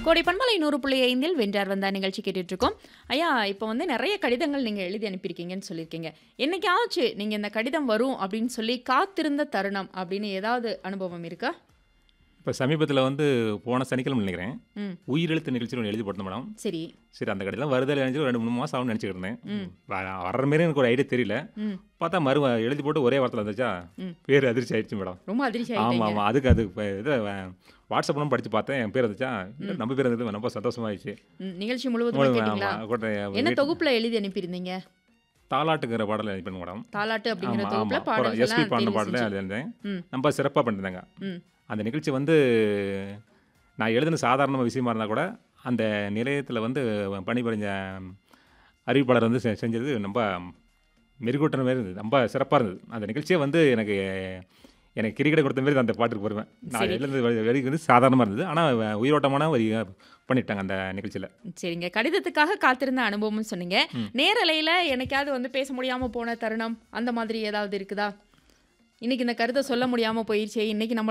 கோடை பண்பலை நூறு புள்ளி ஐந்தில் வென்றார் வந்தா நிகழ்ச்சி கேட்டுட்டு இருக்கோம் ஐயா இப்போ வந்து நிறைய கடிதங்கள் நீங்கள் எழுதி அனுப்பியிருக்கீங்கன்னு சொல்லியிருக்கீங்க என்னைக்காச்சு நீங்கள் இந்த கடிதம் வரும் அப்படின்னு சொல்லி காத்திருந்த தருணம் அப்படின்னு ஏதாவது அனுபவம் இருக்கா இப்போ சமீபத்தில் வந்து போன சனிக்கிழமை நினைக்கிறேன் ம் உயிரெழுத்து நிகழ்ச்சி ஒன்று எழுதி போட்டேன் மேடம் சரி சரி அந்த கடையில் வருதல் நினச்சி ஒரு ரெண்டு மூணு மாதம் ஆகும்னு நினச்சிக்கிட்டு இருந்தேன் வ- வர்ற மாரி எனக்கு ஒரு ஐடியா தெரியல ம் பார்த்தா மறு எழுதி போட்டு ஒரே வாரத்தில் வந்துச்சா ம். பேர் அதிர்ச்சி ஆயிடுச்சு மேடம் ரொம்ப அதிர்ச்சி ஆமாம் ஆயிட்டீங்க ஆமாம் அதுக்கு அது இப்போ இதை வாட்ஸ்அப்லாம் படித்து பார்த்தேன் என் பேர் வந்துச்சா இல்ல, நம்ம பேர் இருந்தது ரொம்ப சந்தோஷமாயிடுச்சு ம், நிகழ்ச்சி முழுவதுமா கேட்டீங்களா ஆமா, கூட என்ன வீட்டு- தொகுப்புல எழுதி அனுப்பியிருந்தீங்க தாலாட்டுங்கிற பாடல் எழுதி பண்ண மேடம் தாலாட்டு அப்படிங்கிற ஆமாம் தொகுப்புல ஆமாம் எஸ்பி பாடல்கள் பாடின பாடல அது இருந்தேன் ம் ரொம்ப சிறப்பாக பண்ணியிருந்தாங்க ம் அந்த நிகழ்ச்சி வந்து நான் எழுதின சாதாரண விஷயமா இருந்தால் கூட அந்த நிலையத்தில் வந்து பணிபுரிஞ்ச அறிவிப்பாளர் வந்து செ- செஞ்சது ரொம்ப மெருகூட்டின மாதிரி இருந்தது ரொம்ப சிறப்பாக இருந்தது அந்த நிகழ்ச்சியே வந்து எனக்கு எனக்கு கிரிக்கெட் கொடுத்த மாதிரி அந்த பாட்டுக்கு வருவேன் நான் சரி. எழுதுனது வரி- வரி வந்து சாதாரணமாக இருந்தது ஆனால் உயிரோட்டமான வரி பண்ணிட்டாங்க அந்த நிகழ்ச்சியில் சரிங்க கடிதத்துக்காக காத்திருந்த அனுபவம்னு சொன்னீங்க நேரலையில் என்னைக்காவது வந்து பேச முடியாம போன தருணம் அந்த மாதிரி ஏதாவது இருக்குதா இன்னைக்கு இந்த கருத்தை சொல்ல முடியாம போயிடுச்சே இன்னைக்கு நம்ம